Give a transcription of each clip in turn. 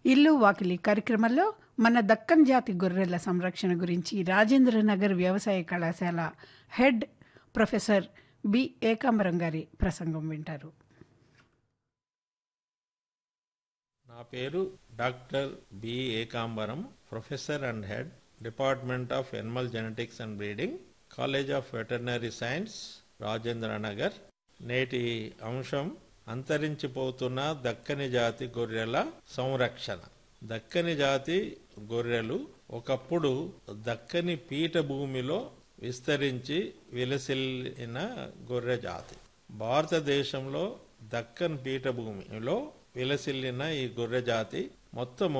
ఇల్లు వాకిలి కార్యక్రమంలో మన దక్కన్ జాతి గొర్రెల సంరక్షణ గురించి రాజేంద్రనగర్ వ్యవసాయ కళాశాల హెడ్ ప్రొఫెసర్ బి ఏకాంబరం గారి ప్రసంగం వింటారు నా పేరు doctor B Ekambaram professor and head department of animal genetics and breeding college of veterinary science Rajendra Nagar నేటి అంశం అంతరించిపోతున్న దక్కని జాతి గొర్రెల సంరక్షణ దక్కని జాతి గొర్రెలు ఒకప్పుడు దక్కని పీఠభూమిలో విస్తరించి విలసిల్లిన గొర్రె జాతి భారతదేశంలో దక్కన్ పీఠభూమిలో విలసిల్లిన ఈ గొర్రె జాతి మొత్తము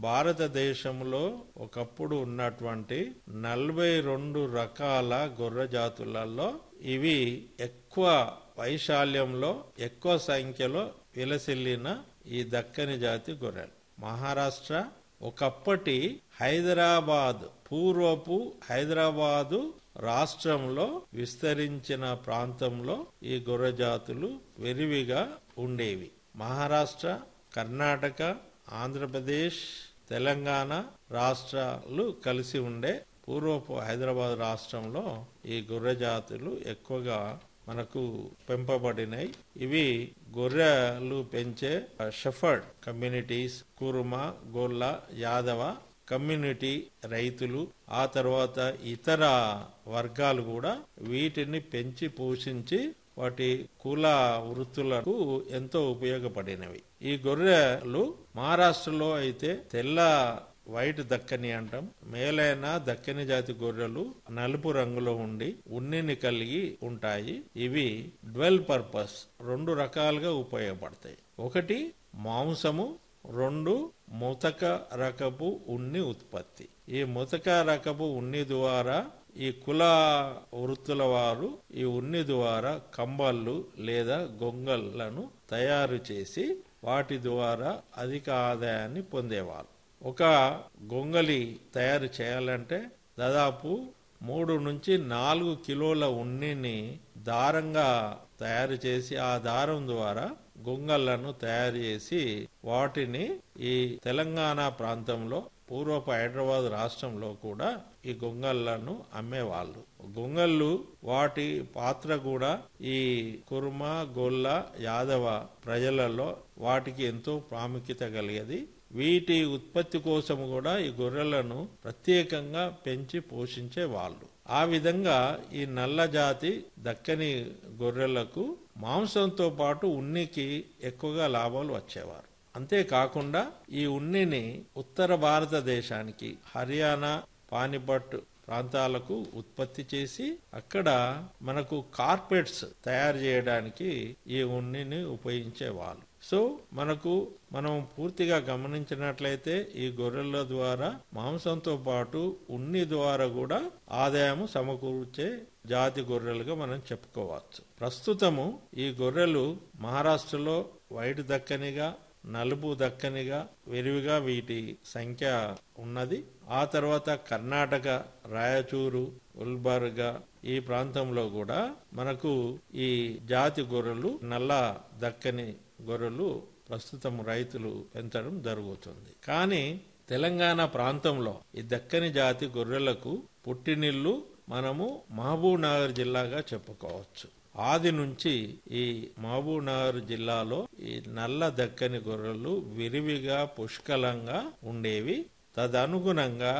భారతదేశంలో ఒకప్పుడు ఉన్నటువంటి నలభై రెండు రకాల గొర్రె జాతులలో ఇవి ఎక్కువ వైశాల్యంలో ఎక్కువ సంఖ్యలో విలసిల్లిన ఈ దక్కని జాతి గొర్రెలు మహారాష్ట్ర ఒకప్పటి హైదరాబాద్ పూర్వపు హైదరాబాదు రాష్ట్రంలో విస్తరించిన ప్రాంతంలో ఈ గొర్రె జాతులు విరివిగా ఉండేవి మహారాష్ట్ర కర్ణాటక ఆంధ్రప్రదేశ్ తెలంగాణ రాష్ట్రాలు కలిసి ఉండే పూర్వపు హైదరాబాద్ రాష్ట్రంలో ఈ గొర్రె జాతులు ఎక్కువగా మనకు పెంపబడినాయి ఇవి గొర్రెలు పెంచే షెఫర్డ్ కమ్యూనిటీస్ కురుమ గొల్ల యాదవ కమ్యూనిటీ రైతులు ఆ తర్వాత ఇతర వర్గాలు కూడా వీటిని పెంచి పోషించి వాటి కుల వృత్తులకు ఎంతో ఉపయోగపడినవి ఈ గొర్రెలు మహారాష్ట్రలో అయితే తెల్ల వైట్ దక్కని అంటాం మేలైన దక్కని జాతి గొర్రెలు నలుపు రంగులో ఉండి ఉన్నిని కలిగి ఉంటాయి ఇవి డ్వెల్ పర్పస్ రెండు రకాలుగా ఉపయోగపడతాయి ఒకటి మాంసము రెండు ముతక రకపు ఉన్ని ఉత్పత్తి ఈ ముతక రకపు ఉన్ని ద్వారా ఈ కుల వృత్తుల వారు ఈ ఉన్ని ద్వారా కంబళ్ళు లేదా గొంగళ్లను తయారు చేసి వాటి ద్వారా అధిక ఆదాయాన్ని పొందేవారు ఒక గొంగలి తయారు చేయాలంటే దాదాపు మూడు నుంచి నాలుగు కిలోల ఉన్నిని దారంగా తయారు చేసి ఆ దారం ద్వారా గొంగళ్లను తయారు చేసి వాటిని ఈ తెలంగాణ ప్రాంతంలో పూర్వపు హైదరాబాద్ రాష్ట్రంలో కూడా ఈ గొంగళ్లను అమ్మేవాళ్ళు గొంగళ్ళు వాటి పాత్ర కూడా ఈ కుర్మ గొల్ల యాదవ ప్రజలలో వాటికి ఎంతో ప్రాముఖ్యత కలిగేది వీటి ఉత్పత్తి కోసం కూడా ఈ గొర్రెలను ప్రత్యేకంగా పెంచి పోషించే వాళ్ళు ఆ విధంగా ఈ నల్ల జాతి దక్కని గొర్రెలకు మాంసంతో పాటు ఉనికి ఎక్కువగా లాభాలు వచ్చేవారు అంతేకాకుండా ఈ ఉన్నిని ఉత్తర భారతదేశానికి హర్యానా పానిపట్ ప్రాంతాలకు ఉత్పత్తి చేసి అక్కడ మనకు కార్పెట్స్ తయారు చేయడానికి ఈ ఉన్నిని ఉపయోగించేవాళ్ళు సో మనకు మనం పూర్తిగా గమనించినట్లయితే ఈ గొర్రెల ద్వారా మాంసంతో పాటు ఉన్ని ద్వారా కూడా ఆదాయము సమకూర్చే జాతి గొర్రెలుగా మనం చెప్పుకోవచ్చు ప్రస్తుతము ఈ గొర్రెలు మహారాష్ట్రలో వైట్ దక్కనిగా నలుపు దక్కనిగా విరివిగా వీటి సంఖ్య ఉన్నది ఆ తర్వాత కర్ణాటక రాయచూరు ఉల్బర్గా ఈ ప్రాంతంలో కూడా మనకు ఈ జాతి గొర్రెలు నల్ల దక్కని గొర్రెలు ప్రస్తుతం రైతులు పెంచడం జరుగుతుంది కానీ తెలంగాణ ప్రాంతంలో ఈ దక్కని జాతి గొర్రెలకు పుట్టినిల్లు మనము మహబూబ్ నగర్ జిల్లాగా చెప్పుకోవచ్చు ఆది నుంచి ఈ మహబూబ్ నగర్ జిల్లాలో ఈ నల్ల దక్కని గొర్రెలు విరివిగా పుష్కలంగా ఉండేవి తదనుగుణంగా